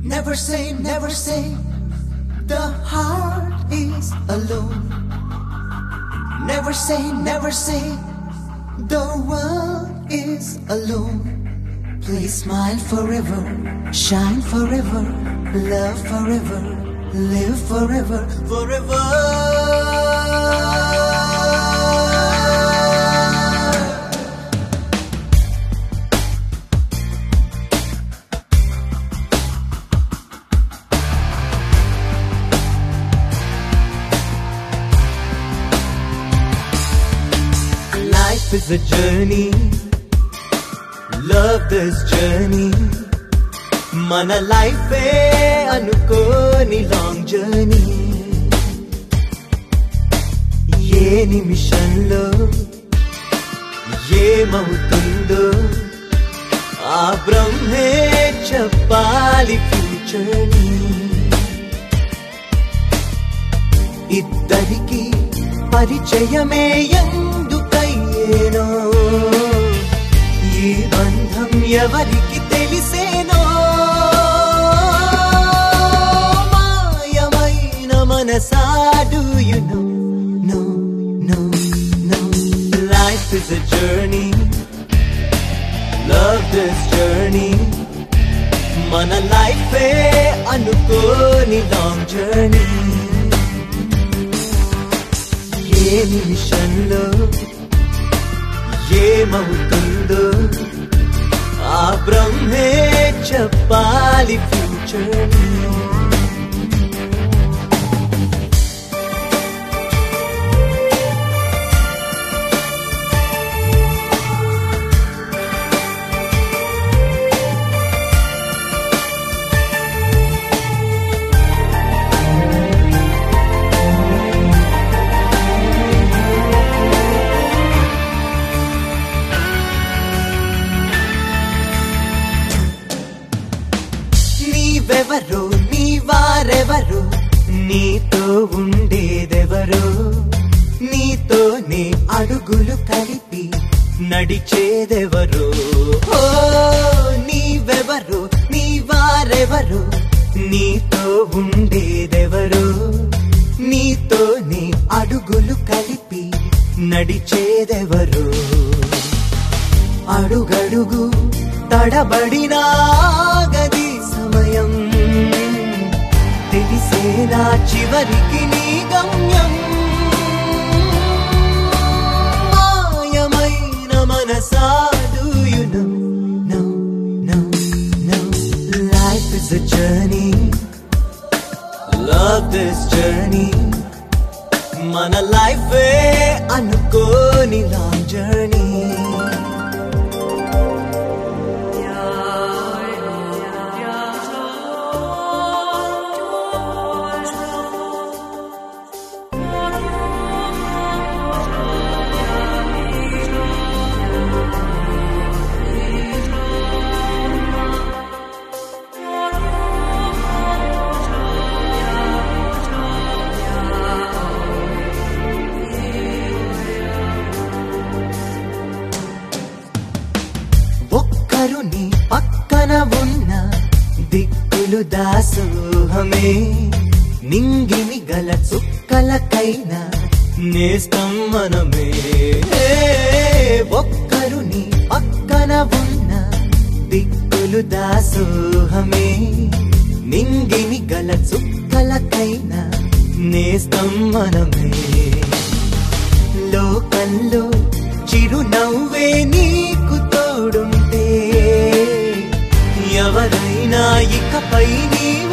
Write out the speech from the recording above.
Never say, never say, the heart is alone. Never say, never say, the world is alone. Please smile forever, shine forever, love forever, live forever, forever. Life is a journey. Love this journey. మన లైఫే అనుకోని long journey ఏ నిమిషంలో ఏమవుతుందో ఆ బ్రహ్మే చెప్పాలి ఫ్యూచర్ని ఇద్దరికి పరిచయమే ఎందుకయ్యేనో ఈ బంధం ఎవరికి తెలిసేనో మాయమైన మనసాడు you know know know know life is a journey love this journey మన లైఫే అనుకోని లాంగ్ జర్నీ ఏ నిమిషంలో ఏమవుతుందో ఆ బ్రహ్మే చెప్పాలి ఫ్యూచర్ నీవెవరో నీ వారెవరో నీతో ఉండేదెవరో నీతోనే అడుగులు కలిపి నడిచేదెవరో ఓ నీవెవరో నీ వారెవరో నీతో ఉండేదెవరో నీతోనే అడుగులు కలిపి నడిచేదెవరో అడుగడుగు తడబడినా గది సమయం తెలిసేనా చివరికి నీ గమ్యం మాయమైన మనసాడు you know know know know life is a journey love this journey మన లైఫే అనుకోని లాంగ్ జర్నీ ఒక్కరు నీ పక్కన ఉన్న దిక్కులు దాసోహమే నింగిని గల చుక్కలకైనా నేస్తం మనమే ఒక్కరు నీ పక్కన ఉన్న దిక్కులు దాసోహమే నింగిని గల చుక్కలకైనా నేస్తం మనమే లోకంలో చిరునవ్వే నీకు తోడుంటే ఎవరైనా ఇకపై నీ